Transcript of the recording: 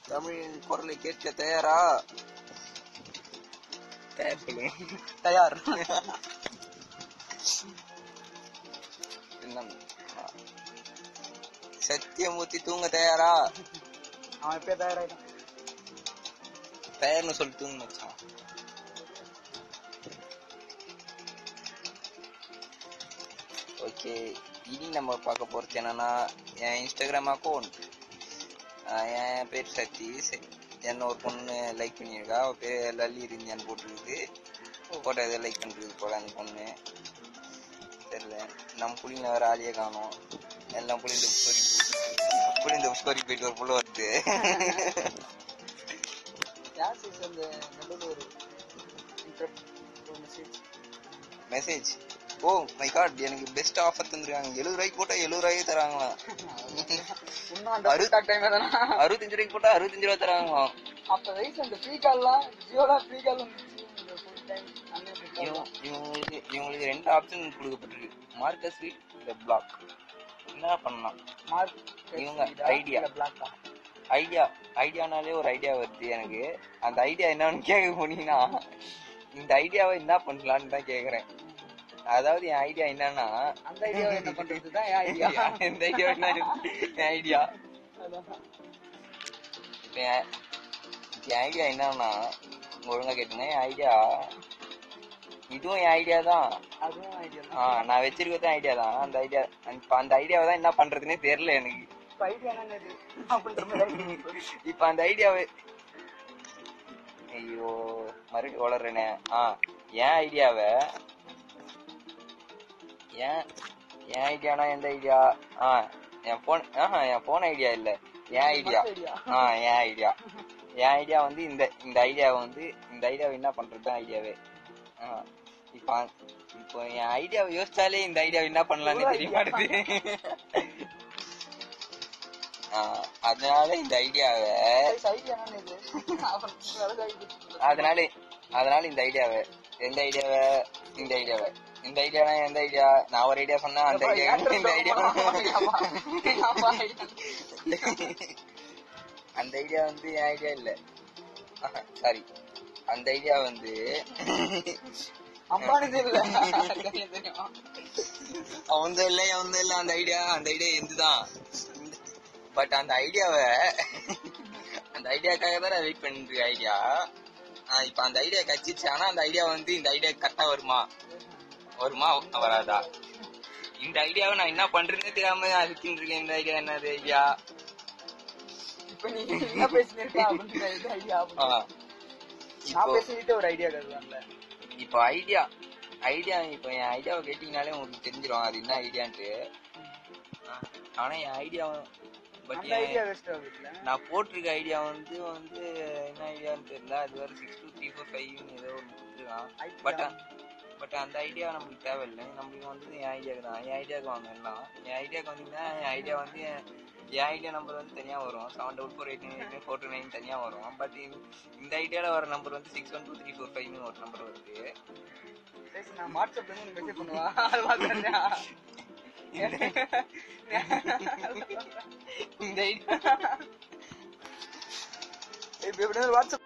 தமிழின் குரலை கேட்க தயாரா தயார் சொல்லுங்க தயார் என்ன? சத்தியமூர்த்தி தூங்க தயாரா அவன் எப்பயே தயாராயிட்டான் தயார்னு சொல்லி தூங்க மச்சான் ஓகே இனி நம்ம பார்க்க போறது என்னன்னா என் இன்ஸ்டாகிராம் அக்கௌண்ட் என் பேர் சதீஷ் என்ன ஒரு பொண்ணு லைக் பண்ணியிருக்கா அவ பேர் லல்லி இருந்தியான்னு போட்டிருக்கு போட்டோ எதை லைக் பண்றது போல அந்த பொண்ணு தெரியல நம்ம புள்ளிங்க வேற ஆளியே காணோம் எல்லாம் புளிந்த ஸ்டோரி புளிந்த ஸ்டோரி போயிட்டு ஒரு புள்ள வருது யார் சீஸ் அந்த நடுவில் ஒரு interrupt, ஒரு message message oh my god எனக்கு பெஸ்ட் ஆஃபர் தந்துருக்காங்க எழுபது ரூபாய்க்கு போட்டா எழுபது ரூபாயே தராங்களாம் இன்னும் அந்த அறு- டாக் டைம் தானா அறுபத்தஞ்சு ரூபாய்க்கு போட்டா அறுபத்தஞ்சு ரூபா தராங்களாம் அப்ப வயசு அந்த ஃப்ரீ கால்லாம் ஜியோல ஃப்ரீ கால் ஃபுல் டைம் இவங்க- இவங்களுக்கு இவங்களுக்கு ரெண்டு ஆப்ஷன் கொடுக்கப்பட்டிருக்கு மார்க்கஸ் ரீட் இந்த பிளாக் என்ன பண்ணலாம் இவங்க idea. பிளாக் ஐடியா ஐடியானாலே ஒரு ஐடியா வருது எனக்கு அந்த ஐடியா என்னன்னு கேட்க போனீங்கன்னா இந்த ஐடியாவை என்ன பண்ணலான்னு தான் கேக்குறேன் அதாவது என் ஐடியா என்னன்னா அந்த ஐடியா என்ன பண்றது தான் என் ஐடியா இந்த ஐடியா என்ன என் ஐடியா இப்ப என் என் ஐடியா என்னன்னா ஒழுங்கா கேட்டுங்க என் ஐடியா இதுவும் என் ஐடியா தான் அதுவும் ஐடியா ஆ, நான் வச்சிருக்கிறது ஐடியா தான் அந்த ஐடியா இப்ப அந்த ஐடியாவை தான் என்ன பண்றதுன்னே தெரியல எனக்கு இப்ப ஐடியா என்னது அப்படின்ற மாதிரி இப்ப அந்த ஐடியாவை ஐயோ மறுபடியும் வளர்றேனே ஆ என் ஐடியாவை ஏன் என் ஐடியானா எந்த ஐடியா ஆ என் போன் ஆஹா என் போன் ஐடியா இல்ல என் ஐடியா ஐடியா ஆ என் ஐடியா என் ஐடியா வந்து இந்த இந்த ஐடியாவை வந்து இந்த ஐடியாவை என்ன பண்றது தான் ஐடியாவே ஆ இப்போ அந்த- இப்போ என் ஐடியாவை யோசிச்சாலே இந்த ஐடியாவை என்ன பண்ணலாம்னு தெரிய மாட்டேது ஆ, அதனால இந்த ஐடியாவை ஐடியா என்னது அவன் வேலை ஆகிட்டு அதனால அதனால இந்த ஐடியாவை எந்த ஐடியாவை இந்த ஐடியாவை இந்த ஐடியானா எந்த ஐடியா நான் ஒரு ஐடியா சொன்னா அந்த ஐடியா இந்த ஐடியா அந்த ஐடியா வந்து என் ஐடியா இல்ல சாரி அந்த ஐடியா வந்து அம்பானது இல்ல தெரியும் தெரியும் அவந்த இல்ல அவந்த இல்ல அந்த ஐடியா அந்த ஐடியா எந்துதான் பட் அந்த ஐடியாவை அந்த ஐடியாக்காக தான் நான் வெயிட் பண்ணிட்டு ஐடியா இப்ப அந்த ஐடியா கச்சிச்சு ஆனா அந்த ஐடியா வந்து இந்த ஐடியா கரெக்டா வருமா வருமா வராதா இந்த ஐடியாவை நான் என்ன பண்றேன்னு தெரியாம அதுக்கின்னு இருக்கேன் இந்த ஐடியா என்னது ஐடியா இப்ப நீ என்ன பேசினிருக்க அப்படின்னு இது ஐடியா ஆ. நான் இப்போ பேசிட்டு ஒரு ஐடியா கருதான்ல இப்போ ஐடியா ஐடியா இப்போ என் ஐடியாவை கேட்டீங்கனாலே உங்களுக்கு தெரிஞ்சிடும் அது என்ன ஐடியான்ட்டு ஆ, ஆனா என் ஐடியா பட் அந்த ஐடியா வேஸ்ட் ஆகுதுல்ல நான் போட்டிருக்க ஐடியா வந்து வந்து என்ன ஐடியான்னு தெரியல அது வேற சிக்ஸ் டூ த்ரீ ஃபோர் ஃபைவ்னு ஏதோ ஒன்று கொடுத்துருக்கான் பட் பட் அந்த ஐடியா நம்மளுக்கு தேவையில்லை நம்மளுக்கு வந்து என் ஐடியாவுக்கு தான் என் ஐடியாவுக்கு வாங்க எல்லாம் என் ஐடியாவுக்கு வந்தீங்கன்னா என் ஐடியா வந்து என் என் ஐடியா நம்பர் வந்து தனியாக வரும் seven double four eight nine four two nine தனியாக வரும் பட் இந்த ஐடியாவில் வர நம்பர் வந்து six one two three four ஃபைவ்னு ஒரு நம்பர் வருது சரி, நான் வாட்ஸ்அப்ல இருந்து உனக்கு மெசேஜ் பண்ணுவா அது பாக்குறேன் இந்த ஐடியா இப்ப எப்படி வாட்ஸ்அப்